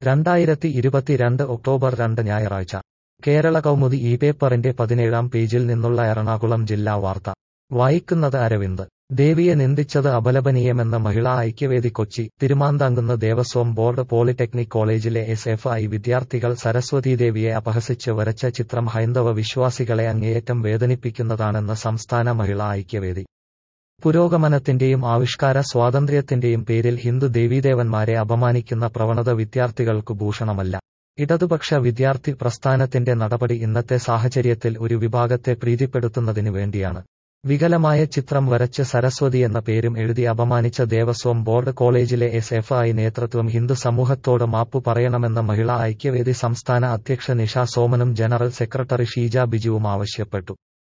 രണ്ടായിരത്തി ഇരുപത്തിരണ്ട് ഒക്ടോബർ രണ്ട് ഞായറാഴ്ച കേരള കൗമുദി ഈ പേപ്പറിന്റെ പതിനേഴാം പേജിൽ നിന്നുള്ള എറണാകുളം ജില്ലാ വാർത്ത വായിക്കുന്നത് അരവിന്ദ് ദേവിയെ നിന്ദിച്ചത് അപലപനീയമെന്ന മഹിളാ ഐക്യവേദി കൊച്ചി തിരുമാന്താംകുന്ന് ദേവസ്വം ബോർഡ് പോളിടെക്നിക് കോളേജിലെ എസ് എഫ് ഐ വിദ്യാർത്ഥികൾ സരസ്വതീദേവിയെ അപഹസിച്ച് വരച്ച ചിത്രം ഹൈന്ദവ വിശ്വാസികളെ അങ്ങേയറ്റം വേദനിപ്പിക്കുന്നതാണെന്ന് സംസ്ഥാന മഹിളാ ഐക്യവേദി പുരോഗമനത്തിന്റെയും ആവിഷ്കാര സ്വാതന്ത്ര്യത്തിന്റെയും പേരിൽ ഹിന്ദു ദേവീദേവന്മാരെ അപമാനിക്കുന്ന പ്രവണത വിദ്യാർത്ഥികൾക്കു ഭൂഷണമല്ല ഇടതുപക്ഷ വിദ്യാർത്ഥി പ്രസ്ഥാനത്തിന്റെ നടപടി ഇന്നത്തെ സാഹചര്യത്തിൽ ഒരു വിഭാഗത്തെ പ്രീതിപ്പെടുത്തുന്നതിനു വേണ്ടിയാണ് വികലമായ ചിത്രം വരച്ച് സരസ്വതി എന്ന പേരും എഴുതി അപമാനിച്ച ദേവസ്വം ബോർഡ് കോളേജിലെ എസ് എഫ് ഐ നേതൃത്വം ഹിന്ദു സമൂഹത്തോട് മാപ്പു പറയണമെന്ന് മഹിളാ ഐക്യവേദി സംസ്ഥാന അധ്യക്ഷ നിഷ സോമനും ജനറൽ സെക്രട്ടറി ഷീജ ബിജുവും ആവശ്യപ്പെട്ടു